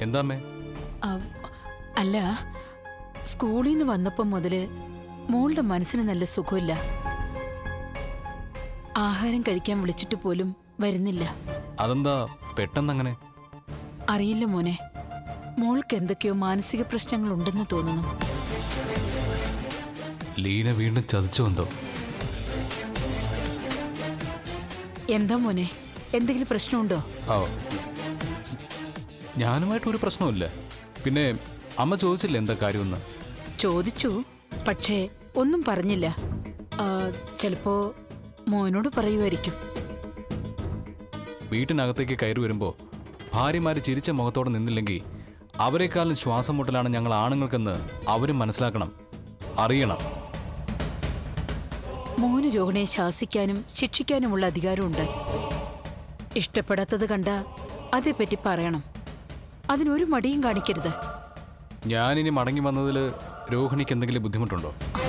എന്താ അമ്മേ ആ, അല്ല സ്കൂളിൽ നിന്ന് വന്നപ്പം മുതല് മോളുടെ മനസ്സിന് നല്ല സുഖമില്ല ആഹാരം കഴിക്കാൻ വിളിച്ചിട്ട് പോലും വരുന്നില്ല അതെന്താ പെട്ടെന്നങ്ങനെ അറിയില്ല മോനെ മോൾക്ക് എന്തൊക്കെയോ മാനസിക പ്രശ്നങ്ങൾ ഉണ്ടെന്ന് തോന്നുന്നു ലീന വീണ്ടും ചതിച്ചോ എന്തോ എന്താ മോനെ എന്തെങ്കിലും പ്രശ്നമുണ്ടോ ആ ഞാനുമായിട്ട് ഒരു പ്രശ്നവുമില്ല പിന്നെ അമ്മ ചോദിച്ചില്ല എന്താ കാര്യമെന്ന് ചോദിച്ചു പക്ഷേ ഒന്നും പറഞ്ഞില്ല ആ, ചിലപ്പോ മോനോട് പറയുമായിരിക്കും വീട്ടിനകത്തേക്ക് കയറി വരുമ്പോൾ ഭാര്യമാര് ചിരിച്ച മുഖത്തോടെ നിന്നില്ലെങ്കിൽ അവരെക്കാളും ശ്വാസം മുട്ടലാണ് ഞങ്ങൾ ആണുങ്ങൾക്കെന്ന് അവരും മനസ്സിലാക്കണം അറിയണം മോന് രോഹിണിയെ ശാസിക്കാനും ശിക്ഷിക്കാനുമുള്ള അധികാരമുണ്ട് ഇഷ്ടപ്പെടാത്തത് കണ്ട അതേപ്പറ്റി പറയണം അതിനൊരു മടിയും കാണിക്കരുത് ഞാനിനി മടങ്ങി വന്നതിൽ രോഹിണിക്ക് എന്തെങ്കിലും ബുദ്ധിമുട്ടുണ്ടോ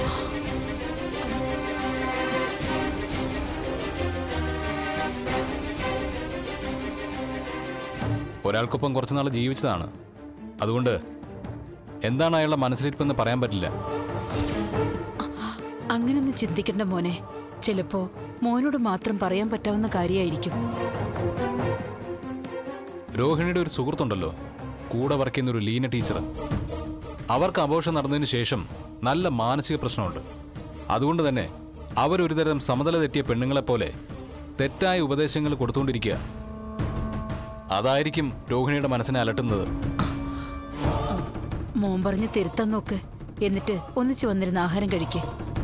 ഒരാൾക്കൊപ്പം കുറച്ചുനാൾ ജീവിച്ചതാണ് അതുകൊണ്ട് എന്താണ് അയാളുടെ മനസ്സിലിരിപ്പെന്ന് പറയാൻ പറ്റില്ല അങ്ങനൊന്നും ചിന്തിക്കണ്ട മോനെ ചിലപ്പോ മോനോട് മാത്രം പറയാൻ പറ്റാവുന്ന കാര്യമായിരിക്കും രോഹിണിയുടെ ഒരു സുഹൃത്തുണ്ടല്ലോ കൂടെ വർക്ക് ചെയ്യുന്ന ഒരു ലീന ടീച്ചർ അവർക്ക് അബോഷം നടന്നതിന് ശേഷം നല്ല മാനസിക പ്രശ്നമുണ്ട് അതുകൊണ്ട് തന്നെ അവരൊരു തരം സമതല തെറ്റിയ പെണ്ണുങ്ങളെപ്പോലെ തെറ്റായ ഉപദേശങ്ങൾ കൊടുത്തുകൊണ്ടിരിക്കുക അതായിരിക്കും രോഹിണിയുടെ മനസ്സിനെ അലട്ടുന്നത് മോൻ പറഞ്ഞ് തിരുത്താൻ നോക്ക് എന്നിട്ട് ഒന്നിച്ചു വന്നിരുന്ന് ആഹാരം കഴിക്കേ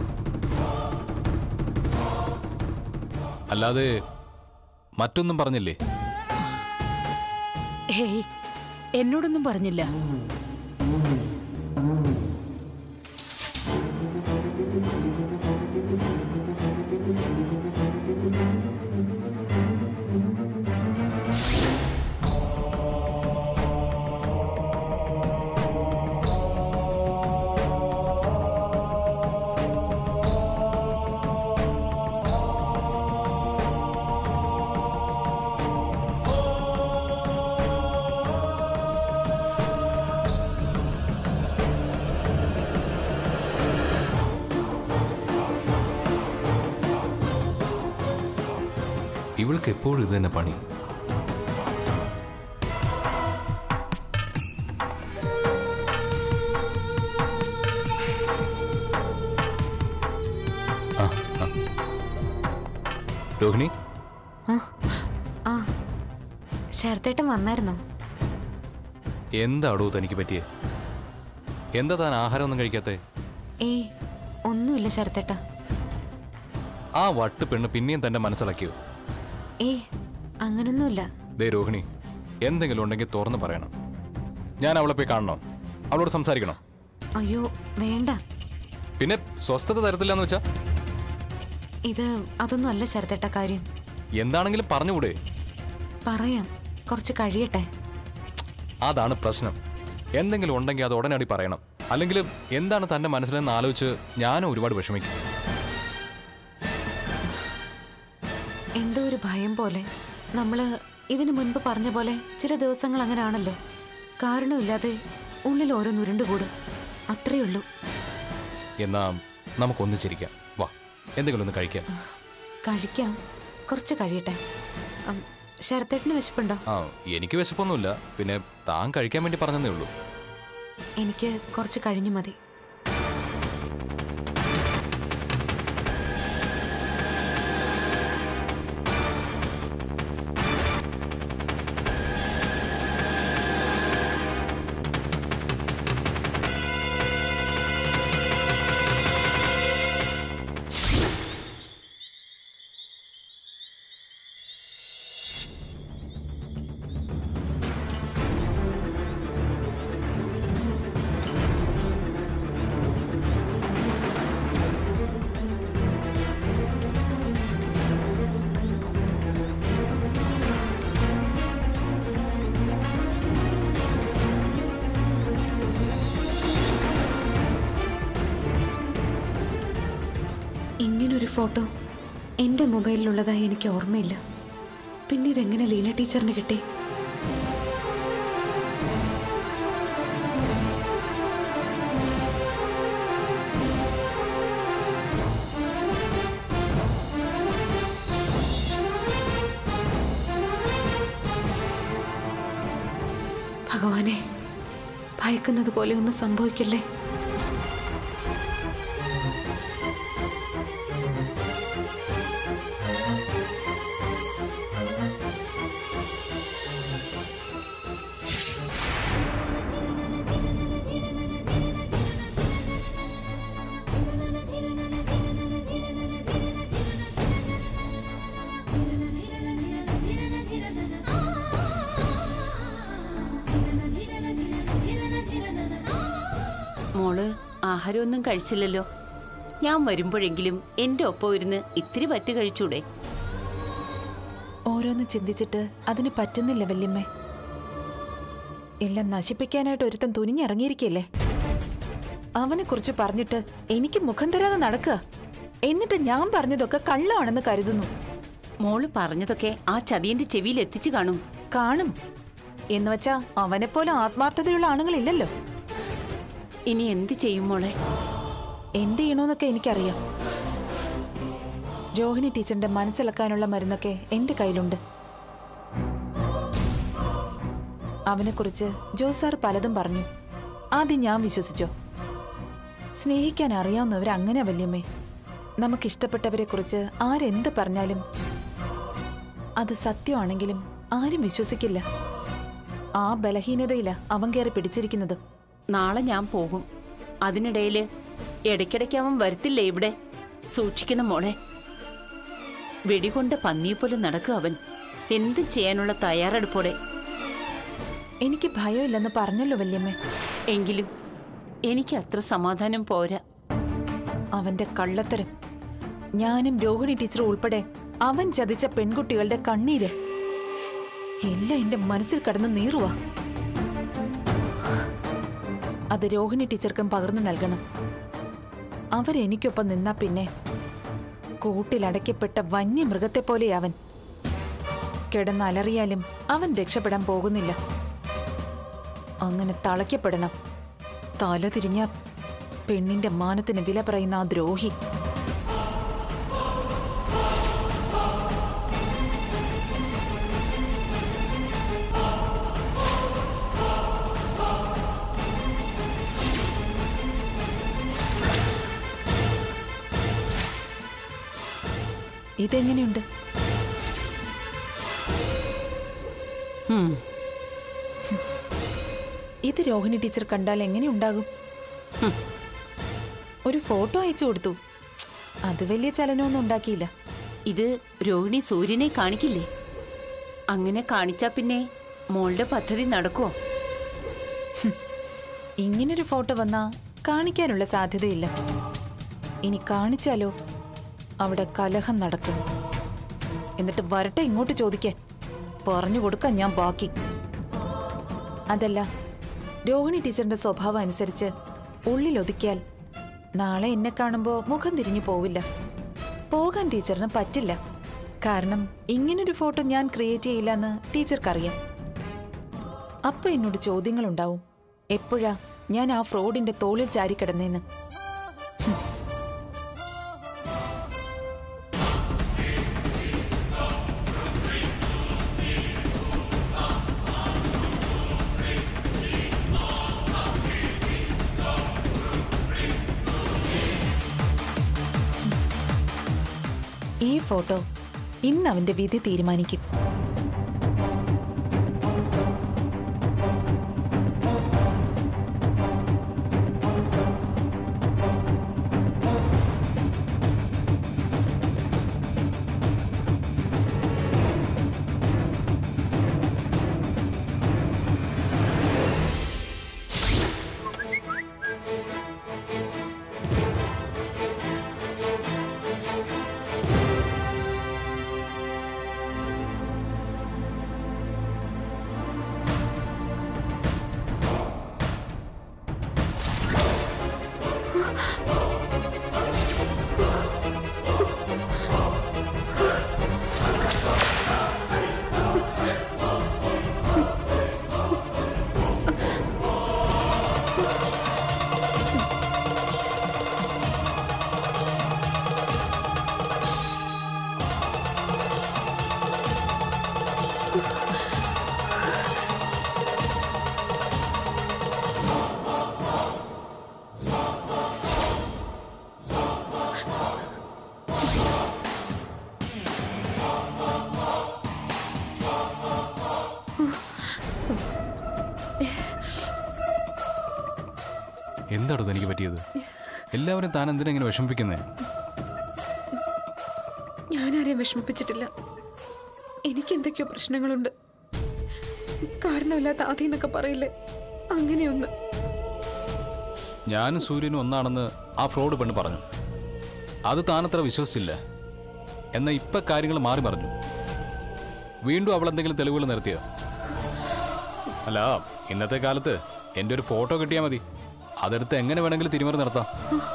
അല്ലാതെ മറ്റൊന്നും പറഞ്ഞില്ലേ ഹേയ് എന്നോടൊന്നും പറഞ്ഞില്ല ഇവൾക്ക് എപ്പോഴും ഇത് തന്നെ പണി ആ, ആ. രോഹിണി ആ ശരത്തേട്ടൻ വന്നായിരുന്നോ എന്താടോ തനിക്ക് പറ്റിയേ എന്താ താൻ ആഹാരമൊന്നും കഴിക്കാത്തേ ഏയ് ഒന്നുമില്ല ശരത്തേട്ട ആ വട്ട് പെണ്ണ് പിന്നെയും തന്റെ മനസ്സിലാക്കിയോ ഏയ് അങ്ങനൊന്നുമില്ല ദേ രോഹിണി എന്തെങ്കിലും ഉണ്ടെങ്കിൽ തുറന്ന് പറയണം ഞാൻ അവളെ പോയി കാണണോ അവളോട് സംസാരിക്കണോ അയ്യോ വേണ്ട പിന്നെ സ്വസ്ഥത തരത്തില്ല എന്ന് വെച്ചാ ഇത് അതൊന്നും അല്ല ശരത്തേട്ട കാര്യം എന്താണെങ്കിലും പറഞ്ഞുകൂടെ പറയാം കുറച്ച് കഴിയട്ടെ അതാണ് പ്രശ്നം എന്തെങ്കിലും ഉണ്ടെങ്കിൽ അത് ഉടനടി പറയണം അല്ലെങ്കിൽ എന്താണ് തന്റെ മനസ്സിലെന്ന് ആലോചിച്ച് ഞാനും ഒരുപാട് വിഷമിക്കും എന്തോ ഒരു ഭയം പോലെ നമ്മള് ഇതിനു മുൻപ് പറഞ്ഞ പോലെ ചില ദിവസങ്ങൾ അങ്ങനെ ആണല്ലോ കാരണമില്ലാതെ ഉള്ളിൽ ഓരോന്ന് ഉരുണ്ടുകൂടും അത്രേ ഉള്ളൂ എന്നാ നമുക്ക് ഒന്നിച്ചിരിക്കാം വാ എന്തെങ്കിലും ഒന്ന് കഴിക്കാം കഴിക്കാം കുറച്ച് കഴിയട്ടെ ഉം, ശരത്തേട്ടന് വിശപ്പുണ്ടോ ആ എനിക്ക് വിശപ്പൊന്നുമില്ല പിന്നെ താൻ കഴിക്കാൻ വേണ്ടി പറഞ്ഞതേ ഉള്ളൂ എനിക്ക് കുറച്ച് കഴിഞ്ഞു മതി ഇങ്ങനൊരു ഫോട്ടോ എൻ്റെ മൊബൈലിലുള്ളതായി എനിക്ക് ഓർമ്മയില്ല പിന്നെ ഇതെങ്ങനെ ലീന ടീച്ചറിന് കിട്ടി ഭഗവാനെ ഭയക്കുന്നത് പോലെ ഒന്നും സംഭവിക്കല്ലേ മോള് ആഹാരമൊന്നും കഴിച്ചില്ലല്ലോ ഞാൻ വരുമ്പോഴെങ്കിലും എന്റെ ഒപ്പം ഇരുന്ന് ഇത്തിരി വറ്റ് കഴിച്ചൂടെ ഓരോന്ന് ചിന്തിച്ചിട്ട് അതിന് പറ്റുന്നില്ല വല്യമ്മേ എല്ലാം നശിപ്പിക്കാനായിട്ട് ഒരുത്തൻ തുനിഞ്ഞിറങ്ങിയിരിക്കല്ലേ അവനെ കുറിച്ച് പറഞ്ഞിട്ട് എനിക്ക് മുഖം തരാതെ നടക്കുക എന്നിട്ട് ഞാൻ പറഞ്ഞതൊക്കെ കള്ളമാണെന്ന് കരുതുന്നു മോള് പറഞ്ഞതൊക്കെ ആ ചതിയന്റെ ചെവിയിൽ എത്തിച്ചു കാണും കാണും എന്ന് വെച്ചാ അവനെപ്പോലെ ആത്മാർത്ഥതയുള്ള ആണുങ്ങളില്ലല്ലോ ഇനി എന്ത് ചെയ്യും മോളെ എന്ത് ചെയ്യണമെന്നൊക്കെ എനിക്കറിയാം രോഹിണി ടീച്ചറിന്റെ മനസ്സിളക്കാനുള്ള മരുന്നൊക്കെ എന്റെ കയ്യിലുണ്ട് അവനെക്കുറിച്ച് ജോസാർ പലതും പറഞ്ഞു ആദ്യം ഞാൻ വിശ്വസിച്ചോ സ്നേഹിക്കാൻ അറിയാവുന്നവർ അങ്ങനെ വല്യമ്മേ നമുക്കിഷ്ടപ്പെട്ടവരെ കുറിച്ച് ആരെന്ത് പറഞ്ഞാലും അത് സത്യമാണെങ്കിലും ആരും വിശ്വസിക്കില്ല ആ ബലഹീനതയില അവൻ കയറി പിടിച്ചിരിക്കുന്നത് നാളെ ഞാൻ പോകും അതിനിടയില് ഇടയ്ക്കിടയ്ക്ക് അവൻ വരത്തില്ലേ ഇവിടെ സൂക്ഷിക്കണം മോളെ വെടികൊണ്ട് പന്നിയെപ്പോലെ നടക്കുക അവൻ എന്തും ചെയ്യാനുള്ള തയ്യാറെടുപ്പോടെ എനിക്ക് ഭയമില്ലെന്ന് പറഞ്ഞല്ലോ വല്യമ്മേ എങ്കിലും എനിക്ക് അത്ര സമാധാനം പോരാ അവന്റെ കള്ളത്തരം ഞാനും രോഹിണി ടീച്ചറും ഉൾപ്പെടെ അവൻ ചതിച്ച പെൺകുട്ടികളുടെ കണ്ണീര് എല്ലാം എന്റെ മനസ്സിൽ കടന്ന് നീറുവാ അത് രോഹിണി ടീച്ചർക്കും പകർന്നു നൽകണം അവരെനിക്കൊപ്പം നിന്നാ പിന്നെ കൂട്ടിലടയ്ക്കപ്പെട്ട വന്യമൃഗത്തെ പോലെ അവൻ കിടന്നലറിയാലും അവൻ രക്ഷപ്പെടാൻ പോകുന്നില്ല അങ്ങനെ തളയ്ക്കപ്പെടണം തല തിരിഞ്ഞ പെണ്ണിന്റെ മാനത്തിന് വില പറയുന്ന ആ ദ്രോഹി ഇതെങ്ങനെയുണ്ട് ഉം. ഇത് രോഹിണി ടീച്ചർ കണ്ടാൽ എങ്ങനെയുണ്ടാകും ഹും. ഒരു ഫോട്ടോ അയച്ചു കൊടുത്തു അത് വലിയ ചലനമൊന്നും ഉണ്ടാക്കിയില്ല ഇത് രോഹിണി സൂര്യനെ കാണിക്കില്ലേ അങ്ങനെ കാണിച്ചാ പിന്നെ മോളുടെ പദ്ധതി നടക്കുവോ ഇങ്ങനൊരു ഫോട്ടോ വന്നാ കാണിക്കാനുള്ള സാധ്യതയില്ല ഇനി കാണിച്ചാലോ അവിടെ കലഹം നടക്കും എന്നിട്ട് വരട്ടെ ഇങ്ങോട്ട് ചോദിക്കാൻ പറഞ്ഞു കൊടുക്കാൻ ഞാൻ ബാക്കി അതല്ല രോഹിണി ടീച്ചറിന്റെ സ്വഭാവം അനുസരിച്ച് ഉള്ളിലൊതുക്കിയാൽ നാളെ എന്നെ കാണുമ്പോൾ മുഖം തിരിഞ്ഞു പോവില്ല പോകാൻ ടീച്ചറിന് പറ്റില്ല കാരണം ഇങ്ങനൊരു ഫോട്ടോ ഞാൻ ക്രിയേറ്റ് ചെയ്യില്ലെന്ന് ടീച്ചർക്കറിയാം അപ്പൊ എന്നോട് ചോദ്യങ്ങളുണ്ടാവും എപ്പോഴാ ഞാൻ ആ ഫ്രോഡിന്റെ തോളിൽ ചാരിക്കിടന്നേന്ന് ഹും. ഈ ഫോട്ടോ ഇന്ന് അവന്റെ വിധി തീരുമാനിക്കും എന്താടോ തനിക്ക് പറ്റിയത് എല്ലാവരും താൻ എന്തിനാ ഇങ്ങനെ വിഷമിപ്പിക്കുന്നേ ഞാനാരെയും വിഷമിപ്പിച്ചിട്ടില്ല എനിക്ക് എന്തൊക്കെയോ പ്രശ്നങ്ങളുണ്ട് കാരണമില്ലാത്ത ആദ്യം എന്നൊക്കെ പറയില്ലേ അങ്ങനെയൊന്ന് ഞാനും സൂര്യനും ഒന്നാണെന്ന് ആ ഫ്രോഡ് പെണ്ണ് പറഞ്ഞു അത് താനത്ര വിശ്വസിച്ചില്ല എന്നാൽ ഇപ്പൊ കാര്യങ്ങൾ മാറി മറിഞ്ഞു വീണ്ടും അവൾ എന്തെങ്കിലും തെളിവുകൾ നിർത്തിയോ അല്ല ഇന്നത്തെ കാലത്ത് എൻ്റെ ഒരു ഫോട്ടോ കിട്ടിയാൽ മതി അതെടുത്ത് എങ്ങനെ വേണമെങ്കിലും തിരിമറി നടത്താം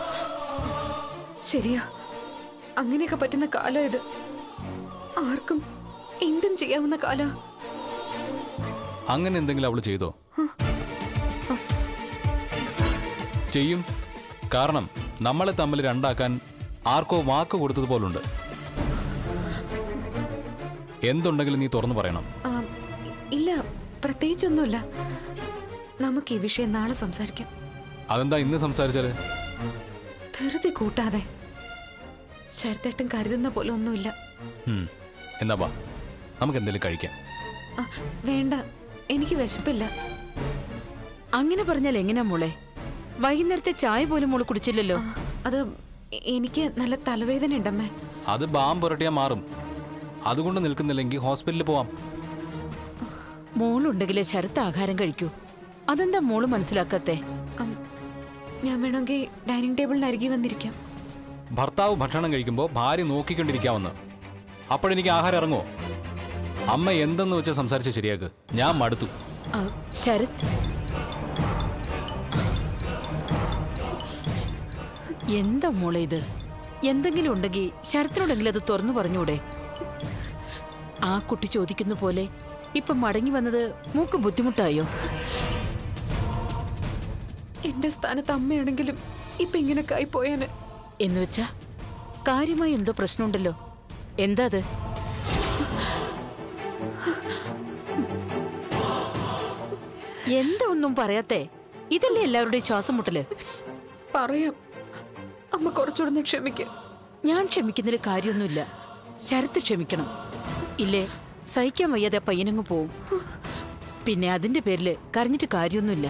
ശരിയാ അങ്ങനെയൊക്കെ പറ്റുന്ന കാലം ഇത് ആർക്കും എന്തും ചെയ്യാവുന്ന കാല അങ്ങനെ എന്തെങ്കിലും അവൾ ചെയ്തോ ചെയ്യും കാരണം നമ്മളെ തമ്മിൽ രണ്ടാക്കാൻ ആർക്കോ വാക്ക് കൊടുത്തതുപോലുണ്ട് എന്തുണ്ടെങ്കിലും നീ തുറന്നു പറയണം ഇല്ല പ്രത്യേകിച്ചൊന്നുമില്ല നമുക്ക് ഈ വിഷയം നാളെ സംസാരിക്കാം അതെന്താ ഇന്ന് സംസാരിച്ചാല് ധൃതി കൂട്ടാതെ ശരത്തേട്ടും കരുതുന്ന പോലെ ഒന്നുമില്ല ഉം. എന്നാ വാ നമുക്ക് എന്തെങ്കിലും കഴിക്കാം ആ, വേണ്ട എനിക്ക് വിശപ്പില്ല അങ്ങനെ പറഞ്ഞാൽ എങ്ങനെയാ മോളെ വൈകുന്നേരത്തെ ചായ പോലും മോള് കുടിച്ചില്ലല്ലോ ആ, അത് എ- എനിക്ക് നല്ല തലവേദന ഉണ്ടമ്മേ അത് ബാം പുരട്ടിയാൽ മാറും അതുകൊണ്ട് നിൽക്കുന്നില്ലെങ്കിൽ ഹോസ്പിറ്റലിൽ പോവാം മോളുണ്ടെങ്കിലേ ശരത്ത് ആഹാരം കഴിക്കൂ അതെന്താ മോള് മനസ്സിലാക്കാത്തെ അം, ഞാൻ വേണമെങ്കിൽ ഡൈനിങ് ടേബിളിന് അരികെ വന്നിരിക്കാം ഭർത്താവ് ഭക്ഷണം കഴിക്കുമ്പോൾ ഭാര്യ നോക്കിക്കൊണ്ടിരിക്കാമെന്ന് അപ്പോഴെനിക്ക് ആഹാരം ഇറങ്ങുമോ അമ്മ എന്തെന്ന് വെച്ചാൽ സംസാരിച്ച ശരിയാക്ക് ഞാൻ മടുത്തു ആ, ശരത് എന്താ മോളെ ഇത് എന്തെങ്കിലും ഉണ്ടെങ്കിൽ ശരത്തിനോടെങ്കിലും അത് തുറന്നു പറഞ്ഞൂടെ ആ കുട്ടി ചോദിക്കുന്ന പോലെ ഇപ്പൊ മടങ്ങി വന്നത് മൂക്ക് ബുദ്ധിമുട്ടായോ എന്റെ സ്ഥാനത്ത് അമ്മയാണെങ്കിലും ഇപ്പൊ ഇങ്ങനെ പോയേനെ എന്ന് വെച്ചാ കാര്യമായി എന്തോ പ്രശ്നമുണ്ടല്ലോ എന്താ അത് എന്താ ഒന്നും പറയാത്തെ ഇതല്ലേ എല്ലാവരുടെയും ശ്വാസം മുട്ടല് പറയാം അമ്മ കുറച്ചുകൂടെ ക്ഷമിക്ക ഞാൻ ക്ഷമിക്കുന്നതിൽ കാര്യമൊന്നുമില്ല ശരത്ത് ക്ഷമിക്കണം ഇല്ലേ സഹിക്കാൻ വയ്യാതെ ആ പയ്യനങ്ങ് പോവും പിന്നെ അതിന്റെ പേരില് കരഞ്ഞിട്ട് കാര്യമൊന്നുമില്ല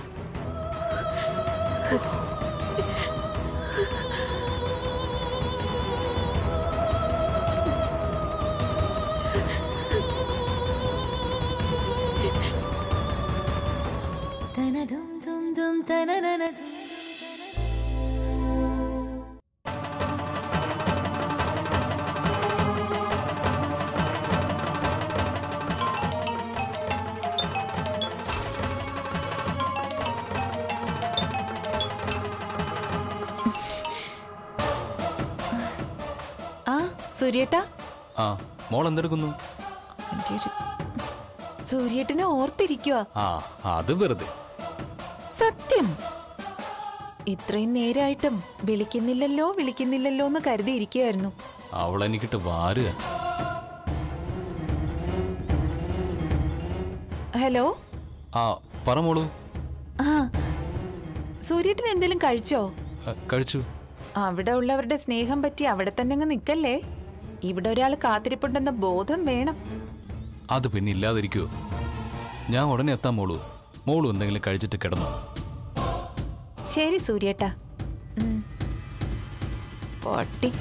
ആ സൂര്യേട്ടാ ആ മോൾ എന്തെടുക്കുന്നു സൂര്യേട്ടനെ ഓർത്തിരിക്കുക ആ അത് വെറുതെ സത്യം ഇത്രയും നേരായിട്ടും വിളിക്കുന്നില്ലല്ലോ വിളിക്കുന്നില്ലല്ലോ എന്ന് കരുതിയിരിക്കുകയായിരുന്നു അവൾ എനിക്കിട്ട് വാരുക ഹലോ ആ പറ മോളു ആ സൂര്യേട്ടൻ എന്തെങ്കിലും കഴിച്ചോ ആ, കഴിച്ചു അവിടെ ഉള്ളവരുടെ സ്നേഹം പറ്റി അവിടെ തന്നെ അങ്ങ് നിക്കല്ലേ ഇവിടെ ഒരാൾ കാത്തിരിപ്പുണ്ടെന്ന ബോധം വേണം അത് പിന്നെ ഇല്ലാതിരിക്കുവോ ഞാൻ ഉടനെ എത്താം മോളു മോളു എന്തെങ്കിലും കഴിച്ചിട്ട് കിടന്നു ശരി സൂര്യേട്ടാ ഉം. പൊട്ടി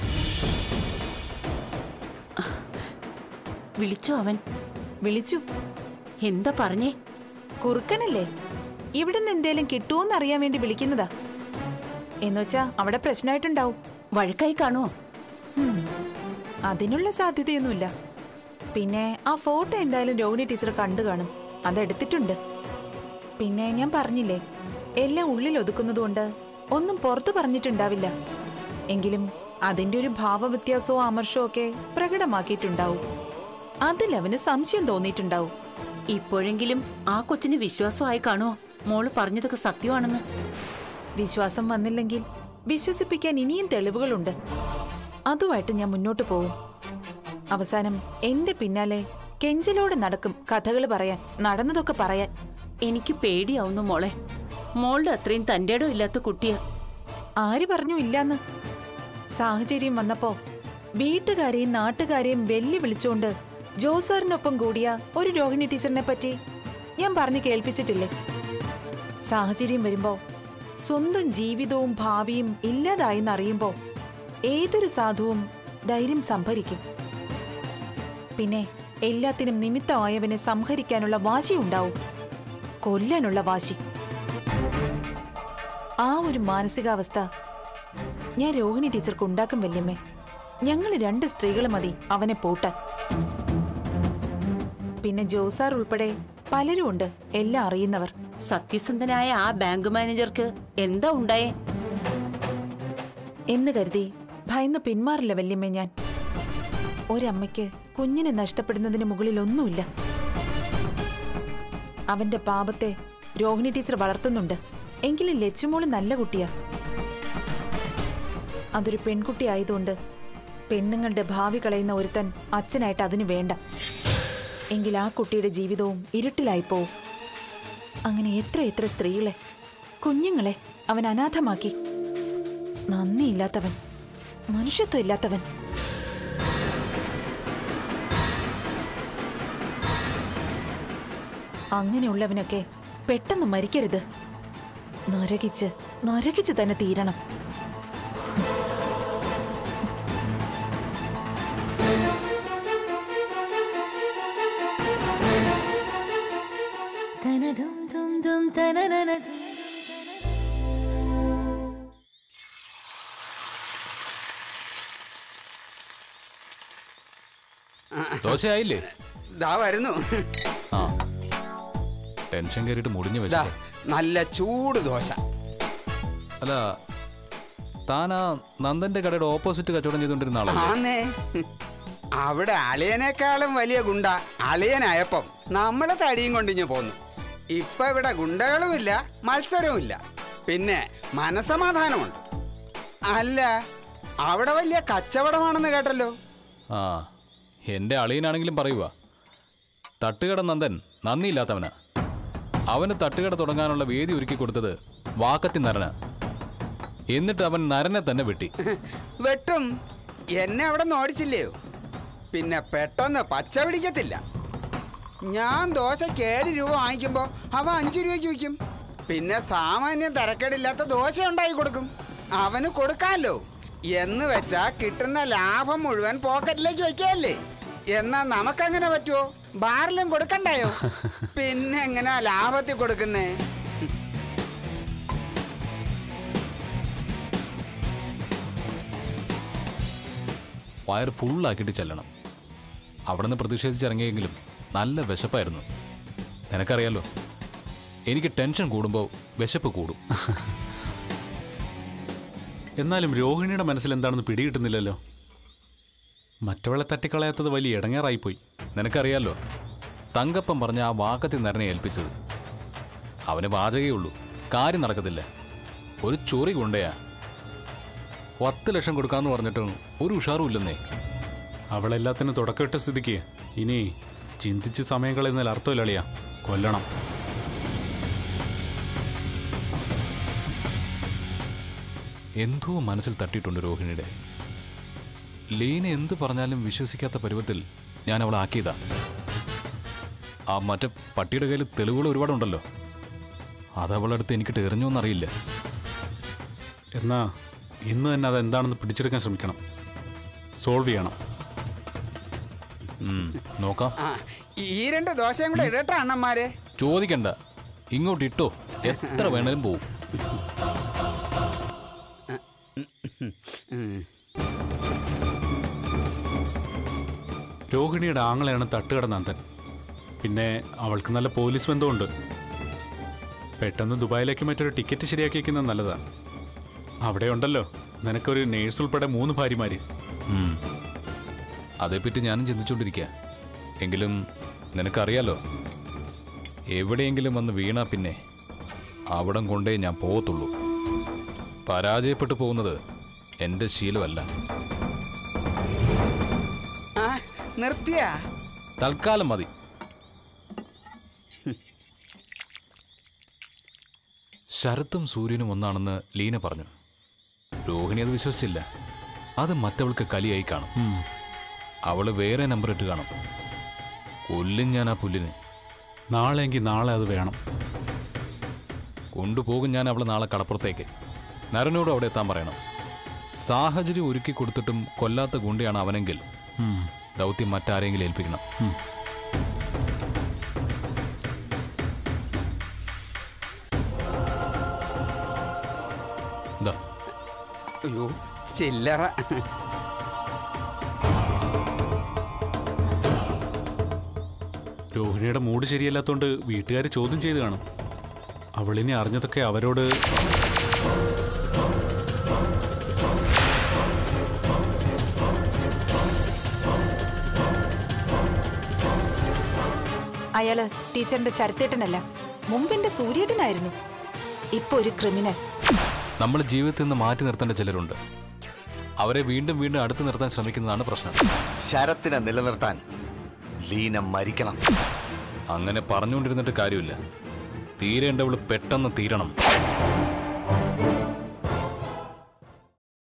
വിളിച്ചോ അവൻ വിളിച്ചു എന്താ പറഞ്ഞേ കുറുക്കനല്ലേ ഇവിടുന്ന് എന്തേലും കിട്ടുമോന്ന് അറിയാൻ വേണ്ടി വിളിക്കുന്നതാ എന്നുവെച്ചാ അവിടെ പ്രശ്നമായിട്ടുണ്ടാവും വഴക്കായി കാണുമോ ഉം. അതിനുള്ള സാധ്യതയൊന്നുമില്ല പിന്നെ ആ ഫോട്ടോ എന്തായാലും രോഹിണി ടീച്ചർ കണ്ടു കാണും അതെടുത്തിട്ടുണ്ട് പിന്നെ ഞാൻ പറഞ്ഞില്ലേ എല്ലാം ഉള്ളിൽ ഒതുക്കുന്നതുകൊണ്ട് ഒന്നും പുറത്തു പറഞ്ഞിട്ടുണ്ടാവില്ല എങ്കിലും അതിന്റെ ഒരു ഭാവവ്യത്യാസവും അമർഷവും ഒക്കെ പ്രകടമാക്കിയിട്ടുണ്ടാവും അതിലവന് സംശയം തോന്നിയിട്ടുണ്ടാവും ഇപ്പോഴെങ്കിലും ആ കൊച്ചിന് വിശ്വാസമായി കാണുമോ മോള് പറഞ്ഞതൊക്കെ സത്യമാണെന്ന് വിശ്വാസം വന്നില്ലെങ്കിൽ വിശ്വസിപ്പിക്കാൻ ഇനിയും തെളിവുകളുണ്ട് അതുമായിട്ട് ഞാൻ മുന്നോട്ട് പോവും അവസാനം എന്റെ പിന്നാലെ കെഞ്ചലോടെ നടക്കും കഥകൾ പറയാൻ നടന്നതൊക്കെ പറയാൻ എനിക്ക് പേടിയാവുന്നു മോളെ മോളുടെ അത്രയും തൻ്റെ ഇടം ഇല്ലാത്ത കുട്ടിയാ ആര് പറഞ്ഞു ഇല്ലാന്ന് സാഹചര്യം വന്നപ്പോ വീട്ടുകാരെയും നാട്ടുകാരെയും വെല്ലു വിളിച്ചുകൊണ്ട് ജോസാറിനൊപ്പം കൂടിയ ഒരു രോഹിണി ടീച്ചറിനെ പറ്റി ഞാൻ പറഞ്ഞു കേൾപ്പിച്ചിട്ടില്ലേ സാഹചര്യം വരുമ്പോ സ്വന്തം ജീവിതവും ഭാവിയും ഇല്ലാതായെന്നറിയുമ്പോ ഏതൊരു സാധുവും ധൈര്യം സംഭരിക്കും പിന്നെ എല്ലാത്തിനും നിമിത്തമായവനെ സംഹരിക്കാനുള്ള വാശി ഉണ്ടാവും കൊല്ലാനുള്ള വാശി ആ ഒരു മാനസികാവസ്ഥ ഞാൻ രോഹിണി ടീച്ചർക്ക് ഉണ്ടാക്കും വല്യമ്മേ ഞങ്ങൾ രണ്ട് സ്ത്രീകൾ മതി അവനെ പൂട്ടാൻ പിന്നെ ജോസാർ ഉൾപ്പെടെ പലരും ഉണ്ട് എല്ലാം അറിയുന്നവർ സത്യസന്ധനായ ആ ബാങ്ക് മാനേജർക്ക് എന്താ ഉണ്ടായേ എന്ന് കരുതി ഭയന്ന് പിന്മാറില്ല വല്യമ്മേ ഞാൻ ഒരമ്മയ്ക്ക് കുഞ്ഞിനെ നഷ്ടപ്പെടുന്നതിന് മുകളിൽ ഒന്നുമില്ല അവന്റെ പാപത്തെ രോഹിണി ടീച്ചർ വളർത്തുന്നുണ്ട് എങ്കിലും ലച്ചുമോള് നല്ല കുട്ടിയാ അതൊരു പെൺകുട്ടി ആയതുകൊണ്ട് പെണ്ണുങ്ങളുടെ ഭാവി കളയുന്ന ഒരുത്തൻ അച്ഛനായിട്ട് അതിന് വേണ്ട എങ്കിൽ ആ കുട്ടിയുടെ ജീവിതവും ഇരുട്ടിലായിപ്പോവും അങ്ങനെ എത്ര എത്ര സ്ത്രീകളെ കുഞ്ഞുങ്ങളെ അവൻ അനാഥമാക്കി നന്ദിയില്ലാത്തവൻ മനുഷ്യത്വം ഇല്ലാത്തവൻ അങ്ങനെയുള്ളവനൊക്കെ പെട്ടെന്ന് മരിക്കരുത് നരകിച്ച് നരകിച്ച് തന്നെ തീരണം ദോശയായില്ലേ ദാ വരുന്നു ആ ടെൻഷൻ കയറിയിട്ട് മുടിഞ്ഞു ദാ വെച്ചു നല്ല ചൂട് ദോശ അല്ല താനാ നന്ദന്റെ കടയുടെ ഓപ്പോസിറ്റ് കച്ചവടം ചെയ്തുകൊണ്ടിരുന്ന ആളല്ലേ ആന്നേ അവിടെ അളിയനേക്കാളും വലിയ ഗുണ്ട അളിയനായപ്പം നമ്മളെ തടിയും കൊണ്ടിഞ്ഞു പോന്നു ഇപ്പൊ ഇവിടെ ഗുണ്ടകളുമില്ല മത്സരവുമില്ല പിന്നെ മനസമാധാനമുണ്ട് അല്ല അവിടെ വലിയ കച്ചവടമാണെന്ന് കേട്ടല്ലോ ആ എന്റെ അളിയനാണെങ്കിലും പറയുക തട്ടുകട നന്ദൻ നന്ദിയില്ലാത്തവനാ അവന് തട്ടുകട തുടങ്ങാനുള്ള വേദി ഒരുക്കി കൊടുത്തത് വാക്കത്തി നരന എന്നിട്ട് അവൻ നരനെ തന്നെ വെട്ടി വെട്ടും എന്നെ അവിടെ നിന്ന് ഓടിച്ചില്ലയോ പിന്നെ പെട്ടെന്ന് പച്ച പിടിക്കത്തില്ല ഞാൻ ദോശയ്ക്ക് ഏഴ് രൂപ വാങ്ങിക്കുമ്പോൾ അവ അഞ്ച് രൂപയ്ക്ക് വിൽക്കും പിന്നെ സാമാന്യം തരക്കേടില്ലാത്ത ദോശ ഉണ്ടാക്കി കൊടുക്കും അവന് കൊടുക്കാമല്ലോ എന്ന് വെച്ചാ കിട്ടുന്ന ലാഭം മുഴുവൻ പോക്കറ്റിലേക്ക് വെക്കല്ലേ എന്നാ നമുക്കങ്ങനെ പറ്റുമോ ബാറിലും കൊടുക്കണ്ടായോ പിന്നെ എങ്ങനെയാ ലാഭത്തിൽ കൊടുക്കുന്നേ വയർ ഫുള്ളാക്കിയിട്ട് ചെല്ലണം അവിടെ നിന്ന് പ്രതിഷേധിച്ചിറങ്ങിയെങ്കിലും നല്ല വിശപ്പായിരുന്നു നിനക്കറിയാലോ എനിക്ക് ടെൻഷൻ കൂടുമ്പോൾ വിശപ്പ് കൂടും എന്നാലും രോഹിണിയുടെ മനസ്സിൽ എന്താണെന്ന് പിടികിട്ടുന്നില്ലല്ലോ മറ്റവളെ തട്ടിക്കളയാത്തത് വലിയ ഇടങ്ങേറായിപ്പോയി നിനക്കറിയാലോ തങ്കപ്പം പറഞ്ഞ ആ വാക്കത്തി നരനെ ഏൽപ്പിച്ചത് അവന് വാചകേ ഉള്ളൂ കാര്യം നടക്കത്തില്ല ഒരു ചൊറി കൊണ്ടയാ പത്ത് ലക്ഷം കൊടുക്കാന്ന് പറഞ്ഞിട്ടും ഒരു ഉഷാറും ഇല്ലെന്നേ അവളെല്ലാത്തിനും തുടക്കമിട്ട സ്ഥിതിക്ക് ഇനി ചിന്തിച്ച് സമയം കളയുന്നതിൽ അർത്ഥമില്ല അളിയാ കൊല്ലണം എന്തോ മനസ്സിൽ തട്ടിയിട്ടുണ്ട് രോഹിണിയുടെ ലീന എന്ത് പറഞ്ഞാലും വിശ്വസിക്കാത്ത പരുവത്തിൽ ഞാൻ അവളെ ആക്കിയതാ ആ മറ്റേ പട്ടിയുടെ കയ്യിൽ തെളിവുകൾ ഒരുപാടുണ്ടല്ലോ അത് അവളടുത്ത് എനിക്കിട്ട് എറിഞ്ഞോന്നറിയില്ല എന്നാ ഇന്ന് തന്നെ അതെന്താണെന്ന് പിടിച്ചെടുക്കാൻ ശ്രമിക്കണം സോൾവ് ചെയ്യണം ഉം, നോക്കാം ആ ഈ രണ്ട് ദോശയും കൂടെ ഇടട്ടെ അണ്ണന്മാരെ ചോദിക്കണ്ട ഇങ്ങോട്ട് ഇട്ടോ എത്ര വേണേലും പോവും രോഹിണിയുടെ ആങ്ങളെയാണ് തട്ടുകട നന്ദൻ പിന്നെ അവൾക്ക് നല്ല പോലീസ് ബന്ധമുണ്ട് പെട്ടെന്ന് ദുബായിലേക്ക് മറ്റൊരു ടിക്കറ്റ് ശരിയാക്കി വയ്ക്കുന്നത് നല്ലതാ അവിടെ ഉണ്ടല്ലോ നിനക്കൊരു നേഴ്സ് ഉൾപ്പെടെ മൂന്ന് ഭാര്യമാര് ഉം. അതേപ്പറ്റി ഞാനും ചിന്തിച്ചുകൊണ്ടിരിക്കുക എങ്കിലും നിനക്കറിയാലോ എവിടെയെങ്കിലും വന്ന് വീണാ പിന്നെ അവിടം കൊണ്ടേ ഞാൻ പോകത്തുള്ളൂ പരാജയപ്പെട്ടു പോകുന്നത് എൻ്റെ ശീലമല്ല ആ നിർത്തിയാ തൽക്കാലം മതി ശരത്തും സൂര്യനും ഒന്നാണെന്ന് ലീന പറഞ്ഞു രോഹിണി അത് വിശ്വസിച്ചില്ല അത് മറ്റവൾക്ക് കലിയായി കാണും അവള് വേറെ നമ്പർ ഇട്ട് കാണും കൊല്ലും ഞാൻ ആ പുല്ലിന് നാളെയെങ്കിൽ നാളെ അത് വേണം കൊണ്ടുപോകും ഞാൻ അവളെ നാളെ കടപ്പുറത്തേക്ക് നരനോട് അവിടെ എത്താൻ പറയണം സാഹചര്യം ഒരുക്കി കൊടുത്തിട്ടും കൊല്ലാത്ത ഗുണ്ടയാണ് അവനെങ്കിൽ ഉം. ദൗത്യം മറ്റാരെങ്കിലും ഏൽപ്പിക്കണം ഉം. എന്താ അയ്യോ ചില്ലറ രോഹിണിയുടെ മൂഡ് ശരിയല്ലാത്തോണ്ട് വീട്ടുകാർ ചോദ്യം ചെയ്ത് കാണും അവളിനി അറിഞ്ഞതൊക്കെ അവരോട് അയാള് ടീച്ചറിന്റെ ശരത്തേട്ടനല്ല മുമ്പിന്റെ സൂര്യേട്ടനായിരുന്നു ഇപ്പൊ ഒരു ക്രിമിനൽ നമ്മൾ ജീവിതത്തിൽ നിന്ന് മാറ്റി നിർത്തേണ്ട ചിലരുണ്ട് അവരെ വീണ്ടും വീണ്ടും അടുത്ത് നിർത്താൻ ശ്രമിക്കുന്നതാണ് പ്രശ്നം ശരത്തിനെ നിലനിർത്താൻ ലീന മരിക്കണം അങ്ങനെ പറഞ്ഞുകൊണ്ടിരുന്നിട്ട് കാര്യമില്ല തീരേണ്ടവള് പെട്ടെന്ന് തീരണം